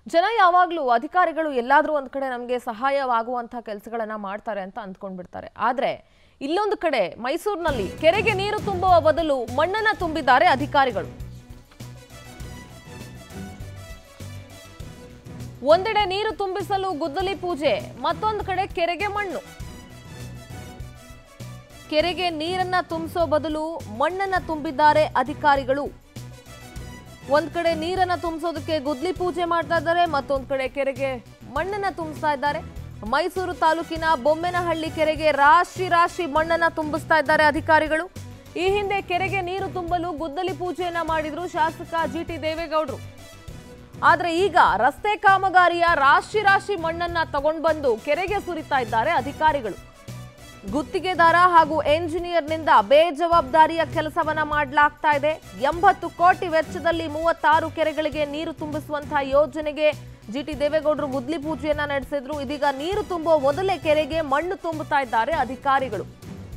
ಜನ ಯಾವಾಗಲೂ ಅಧಿಕಾರಿಗಳು ಎಲ್ಲಾದರೂ ಒಂದು ಕಡೆ ನಮಗೆ ಸಹಾಯವಾಗುವಂಥ ಕೆಲಸಗಳನ್ನ ಮಾಡ್ತಾರೆ ಅಂತ ಅಂದ್ಕೊಂಡ್ಬಿಡ್ತಾರೆ ಆದರೆ ಇಲ್ಲೊಂದು ಕಡೆ ಮೈಸೂರಿನಲ್ಲಿ ಕೆರೆಗೆ ನೀರು ತುಂಬುವ ಬದಲು ಮಣ್ಣನ್ನ ತುಂಬಿದ್ದಾರೆ ಅಧಿಕಾರಿಗಳು ಒಂದೆಡೆ ನೀರು ತುಂಬಿಸಲು ಗುದ್ದಲಿ ಪೂಜೆ ಮತ್ತೊಂದು ಕಡೆ ಕೆರೆಗೆ ಮಣ್ಣು ಕೆರೆಗೆ ನೀರನ್ನ ತುಂಬಿಸೋ ಬದಲು ಮಣ್ಣನ್ನ ತುಂಬಿದ್ದಾರೆ ಅಧಿಕಾರಿಗಳು ಒಂದ್ ಕಡೆ ನೀರನ್ನ ತುಂಬಿಸೋದಕ್ಕೆ ಗುದ್ಲಿ ಪೂಜೆ ಮಾಡ್ತಾ ಇದ್ದಾರೆ ಮತ್ತೊಂದ್ ಕಡೆ ಕೆರೆಗೆ ಮಣ್ಣನ್ನ ತುಂಬಿಸ್ತಾ ಇದ್ದಾರೆ ಮೈಸೂರು ತಾಲೂಕಿನ ಬೊಮ್ಮೆನಹಳ್ಳಿ ಕೆರೆಗೆ ರಾಶಿ ರಾಶಿ ಮಣ್ಣನ್ನ ತುಂಬಿಸ್ತಾ ಇದ್ದಾರೆ ಅಧಿಕಾರಿಗಳು ಈ ಹಿಂದೆ ಕೆರೆಗೆ ನೀರು ತುಂಬಲು ಗುದ್ದಲಿ ಪೂಜೆಯನ್ನ ಮಾಡಿದ್ರು ಶಾಸಕ ಜಿ ಟಿ ದೇವೇಗೌಡರು ಆದ್ರೆ ಈಗ ರಸ್ತೆ ಕಾಮಗಾರಿಯ ರಾಶಿ ರಾಶಿ ಮಣ್ಣನ್ನ ತಗೊಂಡ್ ಬಂದು ಕೆರೆಗೆ ಸುರಿತಾ ಇದ್ದಾರೆ ಅಧಿಕಾರಿಗಳು ಗುತ್ತಿಗೆದಾರ ಹಾಗೂ ಎಂಜಿನಿಯರ್ನಿಂದ ಬೇಜವಾಬ್ದಾರಿಯ ಕೆಲಸವನ್ನ ಮಾಡಲಾಗ್ತಾ ಇದೆ ಎಂಬತ್ತು ಕೋಟಿ ವೆಚ್ಚದಲ್ಲಿ ಮೂವತ್ತಾರು ಕೆರೆಗಳಿಗೆ ನೀರು ತುಂಬಿಸುವಂತಹ ಯೋಜನೆಗೆ ಜಿಟಿ ದೇವೇಗೌಡರು ಗುದ್ಲಿ ಪೂಜೆಯನ್ನ ನಡೆಸಿದ್ರು ಇದೀಗ ನೀರು ತುಂಬುವ ಮೊದಲೇ ಕೆರೆಗೆ ಮಣ್ಣು ತುಂಬುತ್ತಾ ಇದ್ದಾರೆ ಅಧಿಕಾರಿಗಳು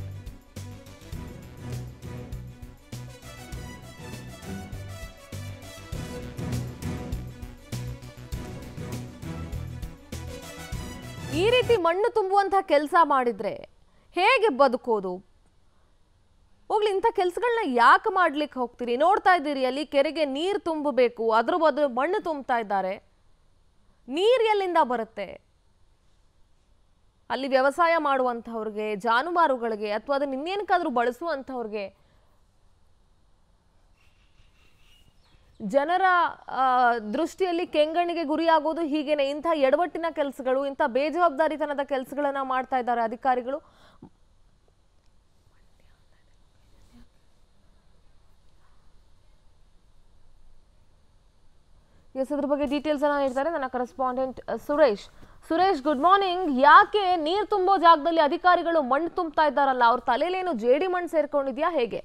ಈ ರೀತಿ ಮಣ್ಣು ತುಂಬುವಂತ ಕೆಲಸ ಮಾಡಿದ್ರೆ ಹೇಗೆ ಬದುಕೋದು ಹೋಗ್ಲಿ ಇಂಥ ಕೆಲಸಗಳನ್ನ ಯಾಕೆ ಮಾಡ್ಲಿಕ್ಕೆ ಹೋಗ್ತೀರಿ ನೋಡ್ತಾ ಇದ್ದೀರಿ ಅಲ್ಲಿ ಕೆರೆಗೆ ನೀರು ತುಂಬಬೇಕು ಅದ್ರ ಬದಲು ಮಣ್ಣು ತುಂಬ್ತಾ ಇದ್ದಾರೆ ನೀರು ಎಲ್ಲಿಂದ ಬರುತ್ತೆ ಅಲ್ಲಿ ವ್ಯವಸಾಯ ಮಾಡುವಂಥವ್ರಿಗೆ ಜಾನುವಾರುಗಳಿಗೆ ಅಥವಾ ಅದನ್ನ ಇನ್ನೇನಕ್ಕಾದ್ರೂ ಬಳಸುವಂಥವ್ರಿಗೆ ಜನರ ಆ, ದೃಷ್ಟಿಯಲ್ಲಿ ಕೆಂಗಣ್ಣಿಗೆ ಗುರಿಯಾಗೋದು ಹೀಗೇನೆ ಇಂಥ ಎಡವಟ್ಟಿನ ಕೆಲಸಗಳು ಇಂಥ ಬೇಜವಾಬ್ದಾರಿತನದ ಕೆಲಸಗಳನ್ನ ಮಾಡ್ತಾ ಇದ್ದಾರೆ ಅಧಿಕಾರಿಗಳು ಎಸ್ ಅದ್ರ ಬಗ್ಗೆ ಡೀಟೇಲ್ಸ್ ಅನ್ನ ನೀಡ್ತಾರೆ ನನ್ನ correspondent Suresh Suresh good morning ಯಾಕೆ ನೀರ್ ತುಂಬೋ ಜಾಗದಲ್ಲಿ ಅಧಿಕಾರಿಗಳು ಮಣ್ಣು ತುಂಬ್ತಾ ಇದ್ದಾರಲ್ಲ ಅವ್ರ ತಲೆಯಲ್ಲೇನು ಜೇಡಿ ಮಣ್ಣು ಸೇರ್ಕೊಂಡಿದ್ಯಾ ಹೇಗೆ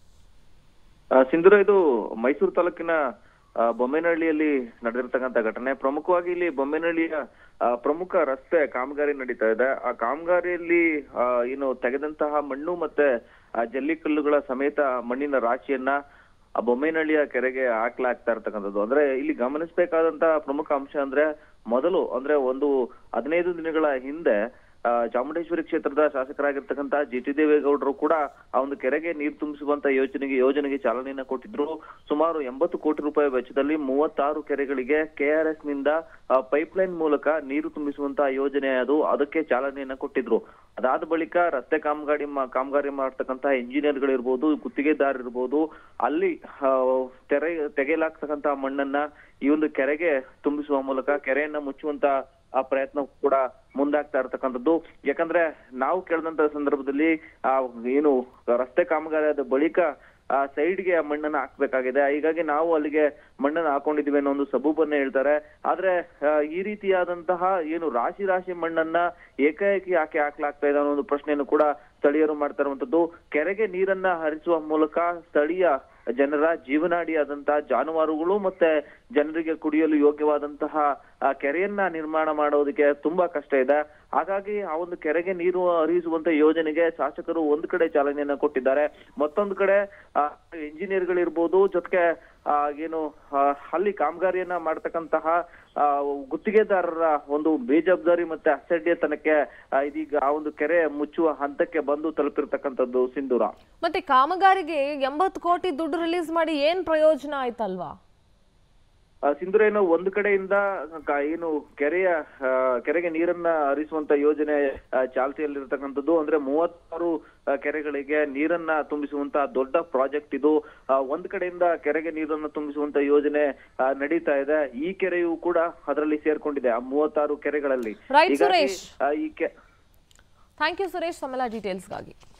ಆ, ಸಿಂಧೂರ ಇದು ಮೈಸೂರು ತಾಲೂಕಿನ ಆ, ಬೊಮ್ಮೆನಹಳ್ಳಿಯಲ್ಲಿ ನಡೆದಿರ್ತಕ್ಕಂಥ ಘಟನೆ ಪ್ರಮುಖವಾಗಿ ಇಲ್ಲಿ ಬೊಮ್ಮೆನಹಳ್ಳಿಯ ಆ, ಪ್ರಮುಖ ರಸ್ತೆ ಕಾಮಗಾರಿ ನಡೀತಾ ಇದೆ ಆ ಕಾಮಗಾರಿಯಲ್ಲಿ ಆ, ಏನು ತೆಗೆದಂತಹ ಮಣ್ಣು ಮತ್ತೆ ಆ ಜಲ್ಲಿಕಲ್ಲುಗಳ ಸಮೇತ ಮಣ್ಣಿನ ರಾಶಿಯನ್ನ ಆ ಬೊಮ್ಮೆನಹಳ್ಳಿಯ ಕೆರೆಗೆ ಹಾಕ್ಲಾಗ್ತಾ ಇರ್ತಕ್ಕಂಥದ್ದು ಅಂದ್ರೆ ಇಲ್ಲಿ ಗಮನಿಸಬೇಕಾದಂತ ಪ್ರಮುಖ ಅಂಶ ಅಂದ್ರೆ ಮೊದಲು ಅಂದ್ರೆ ಒಂದು ಹದಿನೈದು ದಿನಗಳ ಹಿಂದೆ ಆ, ಚಾಮುಂಡೇಶ್ವರಿ ಕ್ಷೇತ್ರದ ಶಾಸಕರಾಗಿರ್ತಕ್ಕಂತ ಜಿ ಟಿ ದೇವೇಗೌಡರು ಕೂಡ ಆ ಒಂದು ಕೆರೆಗೆ ನೀರು ತುಂಬಿಸುವಂತ ಯೋಜನೆಗೆ ಯೋಜನೆಗೆ ಚಾಲನೆಯನ್ನ ಕೊಟ್ಟಿದ್ರು ಸುಮಾರು ಎಂಬತ್ತು ಕೋಟಿ ರೂಪಾಯಿ ವೆಚ್ಚದಲ್ಲಿ ಮೂವತ್ತಾರು ಕೆರೆಗಳಿಗೆ ಕೆಆರ್ಎಸ್ ನಿಂದ ಪೈಪ್ ಲೈನ್ ಮೂಲಕ ನೀರು ತುಂಬಿಸುವಂತ ಯೋಜನೆ ಅದು ಅದಕ್ಕೆ ಚಾಲನೆಯನ್ನ ಕೊಟ್ಟಿದ್ರು ಅದಾದ ಬಳಿಕ ರಸ್ತೆ ಕಾಮಗಾರಿ ಮಾ- ಕಾಮಗಾರಿ ಮಾಡ್ತಕ್ಕಂತ ಇಂಜಿನಿಯರ್ಗಳಿರ್ಬೋದು ಗುತ್ತಿಗೆದಾರ ಇರ್ಬೋದು ಅಲ್ಲಿ ಆ, ತೆರೆ ತೆಗೆಯಲಾಗ್ತಕ್ಕಂತ ಮಣ್ಣನ್ನ ಈ ಒಂದು ಕೆರೆಗೆ ತುಂಬಿಸುವ ಮೂಲಕ ಕೆರೆಯನ್ನ ಮುಚ್ಚುವಂತ ಆ ಪ್ರಯತ್ನ ಕೂಡ ಮುಂದಾಗ್ತಾ ಇರ್ತಕ್ಕಂಥದ್ದು ಯಾಕಂದ್ರೆ ನಾವು ಕೇಳಿದಂತ ಸಂದರ್ಭದಲ್ಲಿ ಆ ಏನು ರಸ್ತೆ ಕಾಮಗಾರಿ ಆದ ಬಳಿಕ ಆ ಸೈಡ್ಗೆ ಆ ಮಣ್ಣನ್ನ ಹಾಕ್ಬೇಕಾಗಿದೆ ಹೀಗಾಗಿ ನಾವು ಅಲ್ಲಿಗೆ ಮಣ್ಣನ್ನ ಹಾಕೊಂಡಿದೀವಿ ಅನ್ನೋ ಒಂದು ಸಬೂಬನ್ನ ಹೇಳ್ತಾರೆ ಆದ್ರೆ ಆ, ಈ ರೀತಿಯಾದಂತಹ ಏನು ರಾಶಿ ರಾಶಿ ಮಣ್ಣನ್ನ ಏಕಾಏಕಿ ಯಾಕೆ ಹಾಕ್ಲಾಗ್ತಾ ಇದೆ ಅನ್ನೋ ಒಂದು ಪ್ರಶ್ನೆಯನ್ನು ಕೂಡ ಸ್ಥಳೀಯರು ಮಾಡ್ತಾ ಇರುವಂತದ್ದು ಕೆರೆಗೆ ನೀರನ್ನ ಹರಿಸುವ ಮೂಲಕ ಸ್ಥಳೀಯ ಜನರ ಜೀವನಾಡಿಯಾದಂತಹ ಜಾನುವಾರುಗಳು ಮತ್ತೆ ಜನರಿಗೆ ಕುಡಿಯಲು ಯೋಗ್ಯವಾದಂತಹ ಆ ಕೆರೆಯನ್ನ ನಿರ್ಮಾಣ ಮಾಡೋದಕ್ಕೆ ತುಂಬಾ ಕಷ್ಟ ಇದೆ ಹಾಗಾಗಿ ಆ ಒಂದು ಕೆರೆಗೆ ನೀರು ಹರಿಸುವಂತ ಯೋಜನೆಗೆ ಶಾಸಕರು ಒಂದ್ ಕಡೆ ಚಾಲನೆಯನ್ನ ಕೊಟ್ಟಿದ್ದಾರೆ ಮತ್ತೊಂದು ಕಡೆ ಇಂಜಿನಿಯರ್ಗಳಿರ್ಬೋದು ಜೊತೆಗೆ ಆ, ಏನು ಆ, ಅಲ್ಲಿ ಕಾಮಗಾರಿಯನ್ನ ಮಾಡ್ತಕ್ಕಂತಹ ಆ, ಗುತ್ತಿಗೆದಾರರ ಒಂದು ಬೇಜವಾಬ್ದಾರಿ ಮತ್ತೆ ಅಸಡ್ಯತನಕ್ಕೆ ಆ, ಇದೀಗ ಆ ಒಂದು ಕೆರೆ ಮುಚ್ಚುವ ಹಂತಕ್ಕೆ ಬಂದು ತಲುಪಿರ್ತಕ್ಕಂಥದ್ದು ಸಿಂಧೂರ ಮತ್ತೆ ಕಾಮಗಾರಿಗೆ ಎಂಬತ್ತು ಕೋಟಿ ದುಡ್ಡು ರಿಲೀಸ್ ಮಾಡಿ ಏನ್ ಪ್ರಯೋಜನ ಆಯ್ತಲ್ವಾ ಆ, ಸಿಂಧೂರ ಏನು ಒಂದು ಕಡೆಯಿಂದ ಕ- ಏನು ಕೆರೆಯ ಆ, ಕೆರೆಗೆ ನೀರನ್ನ ಹರಿಸುವಂತ ಯೋಜನೆ ಆ, ಚಾಲ್ತಿಯಲ್ಲಿರ್ತಕ್ಕಂಥದ್ದು ಅಂದ್ರೆ ಮೂವತ್ತಾರು ಆ, ಕೆರೆಗಳಿಗೆ ನೀರನ್ನ ತುಂಬಿಸುವಂತ ದೊಡ್ಡ ಪ್ರಾಜೆಕ್ಟ್ ಇದು ಆ, ಒಂದ್ ಕಡೆಯಿಂದ ಕೆರೆಗೆ ನೀರನ್ನ ತುಂಬಿಸುವಂತ ಯೋಜನೆ ಆ, ನಡೀತಾ ಇದೆ ಈ ಕೆರೆಯು ಕೂಡ ಅದರಲ್ಲಿ ಸೇರ್ಕೊಂಡಿದೆ ಆ ಮೂವತ್ತಾರು ಕೆರೆಗಳಲ್ಲಿ Right, ಹೀಗಾಗಿ, ಸುರೇಶ್. ಆ, ಈ ಕೆ ಥ್ಯಾಂಕ್ ಯು ಸುರೇಶ್ ತಮ್ಮೆಲ್ಲ ಡೀಟೇಲ್ಸ್ಗಾಗಿ